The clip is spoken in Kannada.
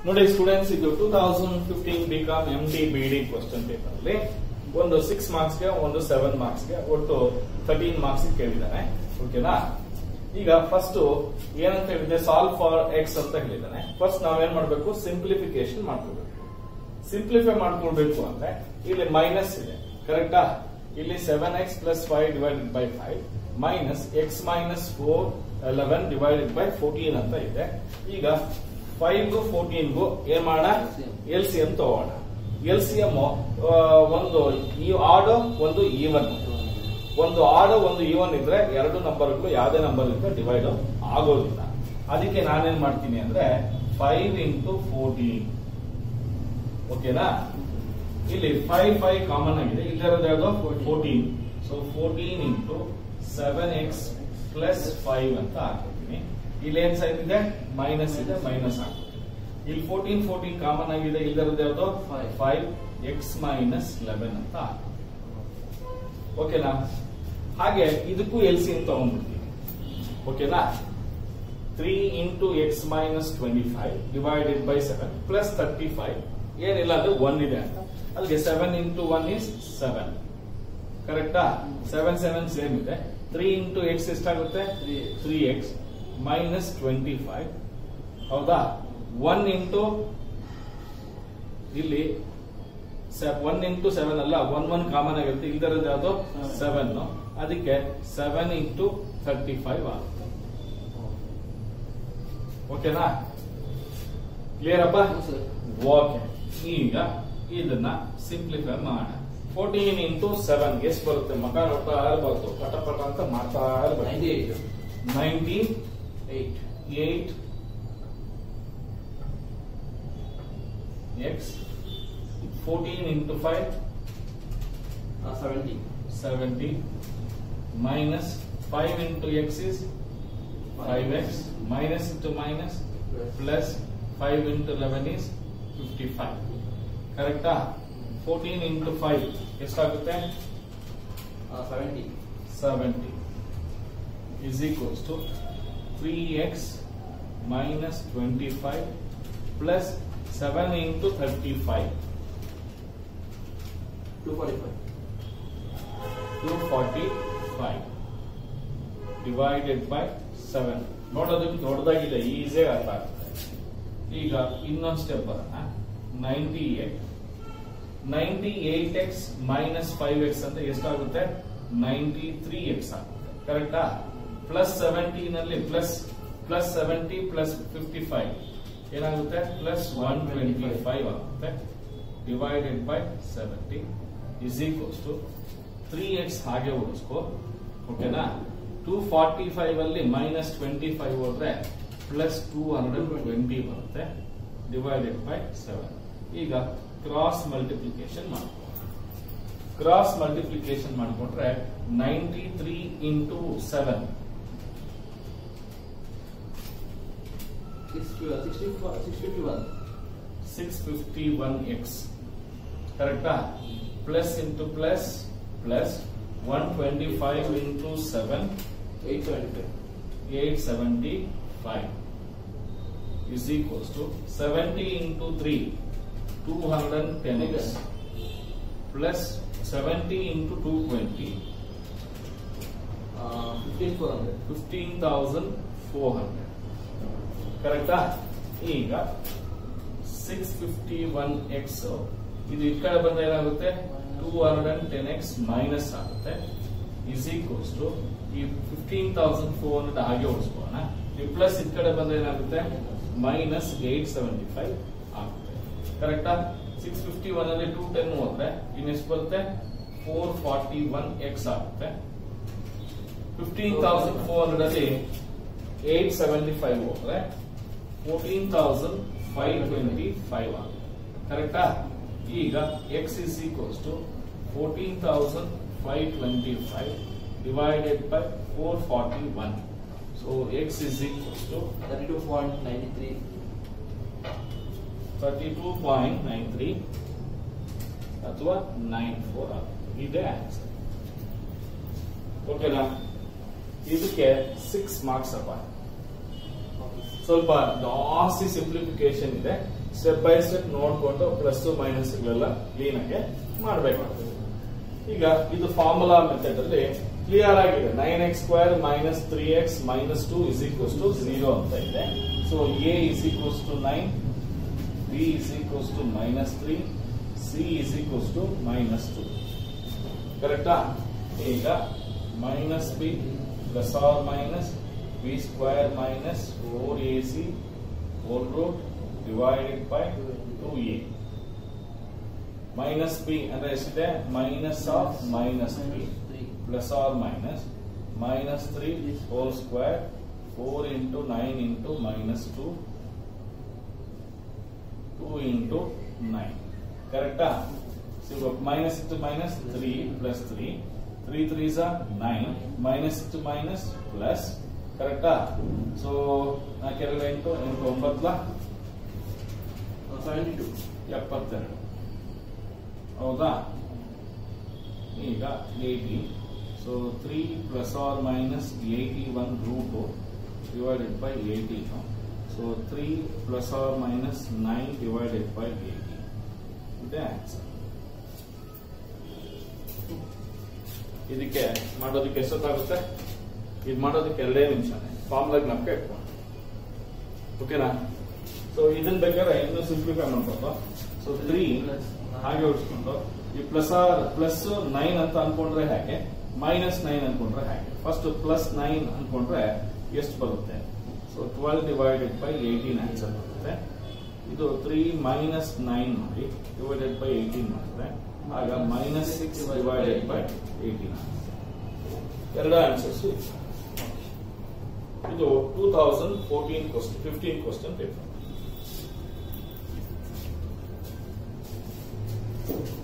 ನೋಡಿ ಸ್ಟೂಡೆಂಟ್ಸ್ ಇದು two thousand fifteen B com M T B D question paper ಅಲ್ಲಿ ಒಂದು ಸಿಕ್ಸ್ ಮಾರ್ಕ್ಸ್ ಗೆ ಒಂದು ಸೆವೆನ್ ಮಾರ್ಕ್ಸ್ ಗೆ ಒಟ್ಟು ಥರ್ಟೀನ್ ಮಾರ್ಕ್ಸ್ ಕೇಳಿದ್ದಾನೆ ಓಕೆನಾ ಈಗ ಫಸ್ಟ್ ಏನಂತ ಹೇಳಿದೆ ಸಾಲ್ವ್ ಫಾರ್ ಎಕ್ಸ್ ಅಂತ ಹೇಳಿದ್ದಾನೆ ಫಸ್ಟ್ ನಾವೇನ್ ಮಾಡ್ಬೇಕು ಸಿಂಪ್ಲಿಫಿಕೇಶನ್ ಮಾಡ್ಕೋಬೇಕು ಸಿಂಪ್ಲಿಫೈ ಮಾಡ್ಕೊಳ್ಬೇಕು ಅಂದ್ರೆ ಇಲ್ಲಿ ಮೈನಸ್ ಇದೆ ಕರೆಕ್ಟಾ ಇಲ್ಲಿ seven x plus five divided by five minus x minus four eleven divided by fourteen ಅಂತ ಇದೆ ಈಗ ಫೈವ್ ಫೋರ್ಟೀನ್ಗೂ ಏನ್ ಮಾಡೋಣ ಎಲ್ ಸಿ ಎಂ ತಗೋಣ ಎಲ್ ಸಿ ಎಂ ಒಂದು ಈ ಆಡು ಒಂದು ಈವನ್ ಒಂದು ಆಡು ಒಂದು ಈವನ್ ಇದ್ರೆ ಎರಡು ನಂಬರ್ಗಳು ಯಾವುದೇ ನಂಬರ್ ಇಂದ ಡಿವೈಡ್ ಆಗೋದಿಲ್ಲ ಅದಕ್ಕೆ ನಾನೇನ್ ಮಾಡ್ತೀನಿ ಅಂದ್ರೆ ಫೈವ್ ಇಂಟು ಫೋರ್ಟೀನ್ ಓಕೆನಾ ಇಲ್ಲಿ ಫೈವ್ ಫೈವ್ ಕಾಮನ್ ಆಗಿದೆ ಇಲ್ಲಿರೋದು ಯಾವುದು fourteen so fourteen into seven x plus five ಅಂತ ಹಾಕಿದ್ದೀನಿ ಇಲ್ಲಿ ಏನ್ ಸೈನ್ ಇದೆ ಮೈನಸ್ ಇದೆ ಮೈನಸ್ ಹಾಕ್ತೀನಿ ಇಲ್ಲಿ ಫೋರ್ಟೀನ್ ಫೋರ್ಟೀನ್ ಕಾಮನ್ ಆಗಿದೆ ಇಲ್ಲಿರೋದು ಯಾವುದು Five. Five x minus eleven ಅಂತ ಹಾಕ್ತೀನಿ ಓಕೆನಾ ಹಾಗೆ ಇದಕ್ಕೂ ಎಲ್ ಸಿ ತಗೊಂಡ್ಬಿಡ್ತೀನಿ ಓಕೆನಾ three into x minus twenty five divided by seven plus thirty five ಏನಿಲ್ಲ ಅಂದ್ರೆ ಒನ್ ಇದೆ ಅಂತ ಅಲ್ಲಿಗೆ seven into one is seven ಕರೆಕ್ಟಾ ಸೆವೆನ್ ಸೆವೆನ್ ಸೇಮ್ ಇದೆ ತ್ರೀ ಇಂಟು ಎಕ್ಸ್ ಎಷ್ಟಾಗುತ್ತೆ three x minus twenty five ಹೌದಾ ಒನ್ ಇಂಟು ಇಲ್ಲಿ ಒನ್ ಇಂಟು ಸೆವೆನ್ ಅಲ್ಲ ಒನ್ ಒನ್ ಕಾಮನ್ ಆಗಿರುತ್ತೆ ಇದರದ್ದು ಯಾವುದು ಸೆವೆನ್ ಅದಕ್ಕೆ ಸೆವೆನ್ ಇಂಟು ಥರ್ಟಿ ಫೈವ್ ಆಗುತ್ತೆ ಓಕೆನಾ ಕ್ಲಿಯರ್ ಅಪ್ಪ ಓಕೆ ಈಗ ಇದನ್ನ ಸಿಂಪ್ಲಿಫೈ ಮಾಡೋಣ ಫೋರ್ಟೀನ್ ಇಂಟು ಸೆವೆನ್ ಎಷ್ಟು ಬರುತ್ತೆ ಮಗ ನೋಡ್ತಾ ಇರಬಾರ್ದು ಪಟ ಪಟ ಅಂತ ಮಾಡ್ತಾ ಇರಬೇಕು nineteen eight x fourteen into five seventy minus five into x is five x minus into minus plus five into eleven is fifty five ಕರೆಕ್ಟಾ ಫೋರ್ಟೀನ್ ಇಂಟು ಫೈವ್ ಎಷ್ಟಾಗುತ್ತೆ seventy is equals to 3x minus 25 plus 7 into 35 245 divided by 7 ನೋಡೋದಕ್ಕೆ ದೊಡ್ಡದಾಗಿದೆ ಈಸಿಯಾಗಿ ಅರ್ಥ ಆಗ್ತದೆ ಈಗ ಇನ್ನೊಂದು ಸ್ಟೆಪ್ ಬರೋಣ ninety eight ninety eight x minus five x ಅಂತ ಎಷ್ಟಾಗುತ್ತೆ ನೈಂಟಿ ತ್ರೀ ಎಕ್ಸ್ ಆಗುತ್ತೆ ಕರೆಕ್ಟಾ ಪ್ಲಸ್ ಸೆವೆಂಟಿ ನಲ್ಲಿ plus plus seventy plus fifty five ಏನಾಗುತ್ತೆ ಪ್ಲಸ್ ಒನ್ ಟ್ವೆಂಟಿ ಫೈವ್ ಆಗುತ್ತೆ divided by seventy is equals to three x ಹಾಗೆ ಉಳಿಸ್ಕೋ ಓಕೆನಾ ಟೂ ಫಾರ್ಟಿ ಫೈವ್ ಅಲ್ಲಿ ಮೈನಸ್ ಟ್ವೆಂಟಿ ಫೈವ್ ಹೋದ್ರೆ ಪ್ಲಸ್ ಟೂ ಹಂಡ್ರೆಡ್ ಟ್ವೆಂಟಿ ಬರುತ್ತೆ ಡಿವೈಡೆಡ್ ಬೈ ಸೆವೆನ್ ಈಗ ಕ್ರಾಸ್ ಮಲ್ಟಿಪ್ಲಿಕೇಶನ್ ಮಾಡ್ಕೊ ಕ್ರಾಸ್ ಮಲ್ಟಿಪ್ಲಿಕೇಶನ್ ಮಾಡಿಕೊಂಡ್ರೆ ninety three into seven six fifty one x ಕರೆಕ್ಟಾ plus into plus plus one twenty five into seven eight seventy five is equals to 70 into 3 210x plus 70 into 220 15400 ಕರೆಕ್ಟಾ ಈಗ 651 ಎಕ್ಸ್ ಇದು ಈ ಕಡೆ ಬಂದ ಏನಾಗುತ್ತೆ two hundred and ten x minus ಆಗುತ್ತೆ ಇಸ್ ಈಕ್ವಲ್ಸ್ ಟು ಈ ಫಿಫ್ಟೀನ್ ತೌಸಂಡ್ ಫೋರ್ ಹಂಡ್ರೆಡ್ ಹಾಗೆ ಉಳಿಸ್ಕೋಣ ಈ ಪ್ಲಸ್ ಈ ಕಡೆ ಬಂದ ಏನಾಗುತ್ತೆ ಮೈನಸ್ ಏಟ್ ಸೆವೆಂಟಿ ಫೈವ್ ಆಗುತ್ತೆ ಕರೆಕ್ಟಾ ಸಿಕ್ಸ್ ಫಿಫ್ಟಿ ಒನ್ ಅಲ್ಲಿ ಟೂ ಟೆನ್ ಹೋದ್ರೆ ಇನ್ನೆಷ್ಟು ಬರುತ್ತೆ ಫೋರ್ ಫಾರ್ಟಿ ಒನ್ ಎಕ್ಸ್ ಆಗುತ್ತೆ ಫಿಫ್ಟೀನ್ ತೌಸಂಡ್ ಫೋರ್ ಹಂಡ್ರೆಡ್ ಅಲ್ಲಿ ಏಟ್ ಸೆವೆಂಟಿ ಫೈವ್ ಹೋದ್ರೆ fourteen thousand five twenty five ಆಗುತ್ತೆ ಕರೆಕ್ಟಾ ಈಗ x is equals to fourteen thousand five twenty five divided by four forty one so x is equals to thirty two point nine three ಅಥವಾ ನೈನ್ ಫೋರ್ ಆಗುತ್ತೆ ಇದೇ ಆನ್ಸರ್ ಓಕೆನಾ ಇದಕ್ಕೆ ಸಿಕ್ಸ್ ಮಾರ್ಕ್ಸ್ ಅಪ್ಪ ಸ್ವಲ್ಪ ಜಾಸ್ತಿ ಸಿಂಪ್ಲಿಫಿಕೇಶನ್ ಇದೆ ಸ್ಟೆಪ್ ಬೈ ಸ್ಟೆಪ್ ನೋಡ್ಕೊಂಡು ಪ್ಲಸ್ ಮೈನಸ್ ಗಳೆಲ್ಲ ಕ್ಲೀನ್ ಆಗಿ ಮಾಡಬೇಕಾಗ್ತದೆ ಈಗ ಇದು ಫಾರ್ಮುಲಾ ಮೆಥಡ್ ಅಲ್ಲಿ ಕ್ಲಿಯರ್ ಆಗಿದೆ nine x square minus three x minus two is equals to zero ಅಂತ ಇದೆ so A is equals to nine B is equals to minus three C is equals to minus two ಕರೆಕ್ಟಾ ಈಗ minus B plus or minus B square minus four A C whole root divided by two A minus B ಅಂದ್ರೆ ಎಷ್ಟಿದೆ minus of minus B plus or minus minus three whole square four into nine into minus two two into nine ಕರೆಕ್ಟಾ minus into minus three plus three three three nine minus into minus plus ಕರೆಕ್ಟಾ ಸೊ ನಾಲ್ಕೆರಡು ಎಂಟು ಎಂಟು ಒಂಬತ್ತಲ ಎಪ್ಪತ್ತೆರಡು ಹೌದಾ ಈಗ eighty so three plus or minus eighty one root divided by eighteen so three plus or minus nine divided by eighty ಇದೇ ಆನ್ಸರ್ ಇದಕ್ಕೆ ಮಾಡೋದಕ್ಕೆ ಎಷ್ಟೊತ್ತಾಗುತ್ತೆ ಇದು ಮಾಡೋದಕ್ಕೆ ಎರಡೇ ನಿಮಿಷನೇ ಫಾರ್ಮ್ಲಾಗ್ ನಮ್ಗೆ ಇಟ್ಕೊಂಡು ಓಕೆನಾ ಸೊ ಇದನ್ನ ಬೇಕಾದ್ರೆ ಇನ್ನೂ ಸಿಂಪ್ಲಿಫೈ ಮಾಡ್ಬೋದು ಸೊ ತ್ರೀ ಹಾಗೆ ಉಳಿಸ್ಕೊಂಡು ಈ ಪ್ಲಸ್ ಆರ್ ಪ್ಲಸ್ ನೈನ್ ಅಂತ ಅನ್ಕೊಂಡ್ರೆ ಹೇಗೆ ಮೈನಸ್ ನೈನ್ ಅನ್ಕೊಂಡ್ರೆ ಹೇಗೆ ಫಸ್ಟ್ ಪ್ಲಸ್ ನೈನ್ ಅನ್ಕೊಂಡ್ರೆ ಎಷ್ಟು ಬರುತ್ತೆ so twelve divided by eighteen answer ಬರುತ್ತೆ ಇದು ತ್ರೀ ಮೈನಸ್ ನೈನ್ ಮಾಡಿ ಡಿವೈಡೆಡ್ ಬೈ ಏಯ್ಟೀನ್ ಮಾಡಿದ್ರೆ ಆಗ minus six divided by eighteen ಎರಡು ಆನ್ಸರ್ಸ್ ಇದು two thousand fourteen question fifteen question paper